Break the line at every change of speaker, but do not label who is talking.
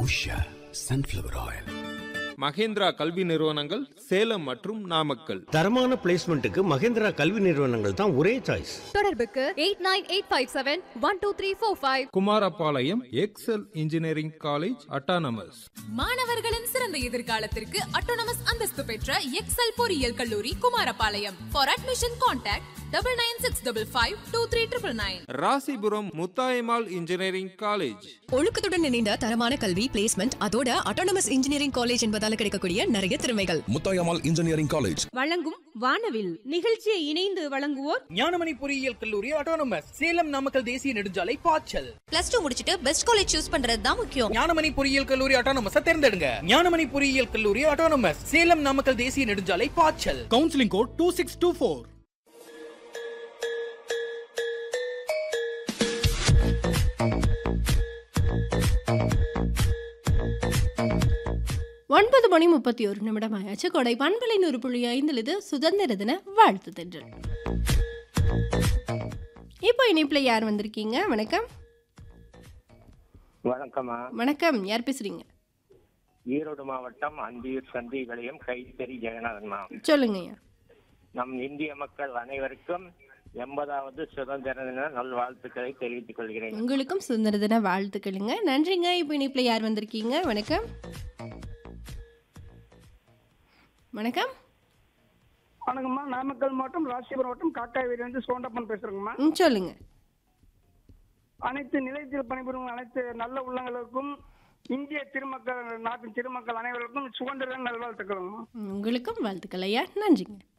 Usha sunflower oil
Mahindra கல்வி நிறுவனங்கள் சேலம் மற்றும் நாமக்கல்
தரமான பிளேஸ்மெண்ட்டுக்கு மகேந்திரா கல்வி நிறுவனங்கள் தான் ஒரே சாய்ஸ்
தொடர்புக்கு eight nine eight five seven one two three four five
Kumarapalayam Excel engineering college autonomous
மாணவர்களின் சிறந்த எதிர்காலத்திற்கு அட்டோனமஸ் அந்தஸ்து பெற்ற எக்ஸல் பொறியியல் கல்லூரி Kumarapalayam for admission contact double nine six double five two three triple nine
Rasipuram Muthayammal engineering college
ஒழுக்கத்துடன் இணைந்த தரமான கல்வி பிளேஸ்மெண்ட் அதோட அட்டானமஸ் இன்ஜினியரிங் காலேஜ் என்பதால கிடைக்கக்கூடிய நிறைய திறமைகள்
முத்தாயம்மாள் இன்ஜினியரிங் காலேஜ்
வழங்கும் வானவில் நிகழ்ச்சியை இணைந்து வழங்குவோர்
ஞானமணி பொறியியல் கல்லூரி ஆட்டோனமஸ் சேலம் நாமக்கல் தேசிய நெடுஞ்சாலை பாய்ச்சல்
பிளஸ் டூ முடிச்சிட்டு பெஸ்ட் காலேஜ் சூஸ் பண்றது தான் முக்கியம்
ஞானமணி பொறியியல் கல்லூரி ஆட்டோனமஸ் தேர்ந்தெடுங்க ஞானமணி பொறியியல் கல்லூரி ஆட்டோனமஸ் சேலம் நாமக்கல் தேசிய நெடுஞ்சாலை பாய்ச்சல் counselling code two six two four
ஒன்பது மணி முப்பத்தி ஒரு நிமிடம் ஆயாச்சு கொடை பண்பலை நூறு புள்ளி ஐந்தில் இது சுதந்திர தின வாழ்த்து தென்று இப்போ இணைப்பில் யார் வந்திருக்கீங்க வணக்கம்
வணக்கம்மா
வணக்கம் யார் பேசுறீங்க
ஈரோடு மாவட்டம் அந்தியூர் சந்தி கலையம் கைத்தறி ஜெகநாதன்மா
சொல்லுங்கய்யா
நம் இந்திய மக்கள் அனைவருக்கும் எண்பதாவது சுதந்திர தின நல்வாழ்த்துக்களை தெரிவித்துக் கொள்கிறேன்
உங்களுக்கும் சுதந்திர தின வாழ்த்துக்களுங்க நன்றிங்க இப்போ இணைப்பில் யார் வந்திருக்கீங்க வணக்கம் வணக்கம்
வணக்கம்மா நாமக்கல் மாவட்டம் ராசிபுரம் மாவட்டம் காக்காய்வேலிருந்து சோண்டப்பன் பேசுறேங்கம்மா
ம் சொல்லுங்க
அனைத்து நிலையத்தில் பணிபுரியும் அனைத்து நல்ல உள்ளங்களுக்கும் இந்திய திருமக்கள் நாட்டின் திருமக்கள் அனைவருக்கும் சுதந்திர தின நல்வாழ்த்துக்களுங்கம்மா
உங்களுக்கும் வாழ்த்துக்கள் ஐயா நன்றிங்க